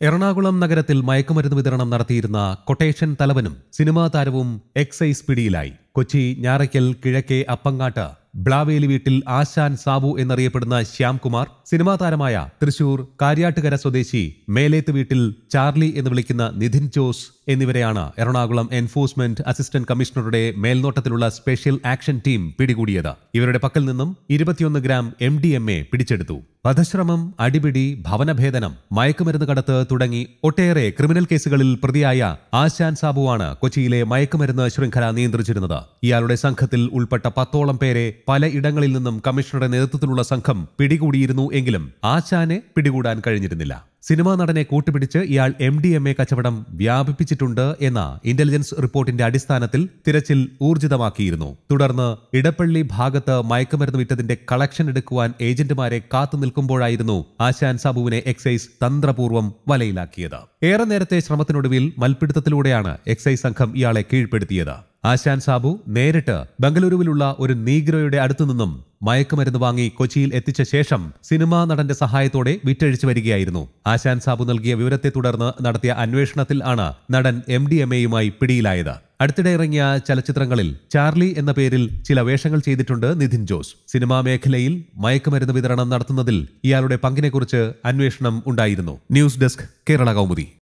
എറണാകുളം നഗരത്തിൽ മയക്കുമരുന്ന് വിതരണം നടത്തിയിരുന്ന കൊട്ടേഷൻ തലവനും സിനിമാ താരവും എക്സൈസ് പിടിയിലായി കൊച്ചി ഞാറയ്ക്കൽ കിഴക്കേ അപ്പങ്ങാട്ട് ബ്ലാവേലി വീട്ടിൽ ആശാൻ സാബു എന്നറിയപ്പെടുന്ന ശ്യാംകുമാർ സിനിമാ താരമായ തൃശൂർ കാര്യാട്ടുകര സ്വദേശി മേലേത്ത് വീട്ടിൽ ചാർലി എന്ന് വിളിക്കുന്ന നിധിൻ ജോസ് എന്നിവരെയാണ് എറണാകുളം എൻഫോഴ്സ്മെന്റ് അസിസ്റ്റന്റ് കമ്മീഷണറുടെ മേൽനോട്ടത്തിലുള്ള സ്പെഷ്യൽ ആക്ഷൻ ടീം പിടികൂടിയത് ഇവരുടെ പക്കൽ നിന്നും ഇരുപത്തിയൊന്ന് gram M D M A പിടിച്ചെടുത്തു വധശ്രമം അടിപിടി ഭവനഭേദനം മയക്കുമരുന്ന് കടത്ത് തുടങ്ങി ഒട്ടേറെ ക്രിമിനൽ കേസുകളിൽ പ്രതിയായ ആശാൻ സാബുവാണ് കൊച്ചിയിലെ മയക്കുമരുന്ന് ശൃംഖല നിയന്ത്രിച്ചിരുന്നത് ഇയാളുടെ സംഘത്തിൽ ഉൾപ്പെട്ട പത്തോളം പേരെ പല ഇടങ്ങളിൽ നിന്നും കമ്മീഷണറുടെ നേതൃത്വത്തിലുള്ള സംഘം പിടികൂടിയിരുന്നു എങ്കിലും ആശാനെ പിടികൂടാൻ കഴിഞ്ഞിരുന്നില്ല സിനിമാ നടനെ കൂട്ടുപിടിച്ച് ഇയാൾ എം ഡി എം എ കച്ചവടം വ്യാപിപ്പിച്ചിട്ടുണ്ട് എന്ന ഇന്റലിജൻസ് റിപ്പോർട്ടിന്റെ അടിസ്ഥാനത്തിൽ തിരച്ചിൽ ഊർജിതമാക്കിയിരുന്നു തുടർന്ന് ഇടപ്പള്ളി ഭാഗത്ത് മയക്കുമരുന്ന് വിറ്റതിന്റെ കളക്ഷൻ എടുക്കുവാൻ ഏജന്റുമാരെ കാത്തു നിൽക്കുമ്പോഴായിരുന്നു ആശാൻ സാബുവിനെ എക്സൈസ് തന്ത്രപൂർവ്വം വലയിലാക്കിയത് ഏറെ നേരത്തെ ശ്രമത്തിനൊടുവിൽ മൽപിടുത്തത്തിലൂടെയാണ് എക്സൈസ് സംഘം ഇയാളെ കീഴ്പ്പെടുത്തിയത് ആശാൻ സാബു നേരിട്ട് ബംഗളൂരുവിലുള്ള ഒരു നീഗ്രോയുടെ അടുത്തുനിന്നും മയക്കുമരുന്ന് വാങ്ങി കൊച്ചിയിൽ എത്തിച്ച ശേഷം സിനിമാ നടന്റെ സഹായത്തോടെ വിറ്റഴിച്ചു വരികയായിരുന്നു ആശാൻ സാബു നൽകിയ വിവരത്തെ തുടർന്ന് നടത്തിയ അന്വേഷണത്തിൽ ആണ് നടൻ എം ഡി എം എയുമായി പിടിയിലായത് അടുത്തിടെ ഇറങ്ങിയ ചലച്ചിത്രങ്ങളിൽ ചാർലി എന്ന പേരിൽ ചില വേഷങ്ങൾ ചെയ്തിട്ടുണ്ട് നിധിൻ ജോസ് സിനിമാ മേഖലയിൽ മയക്കുമരുന്ന് വിതരണം നടത്തുന്നതിൽ ഇയാളുടെ പങ്കിനെക്കുറിച്ച് അന്വേഷണം ഉണ്ടായിരുന്നു ന്യൂസ് ഡെസ്ക് കേരള കൗമുദി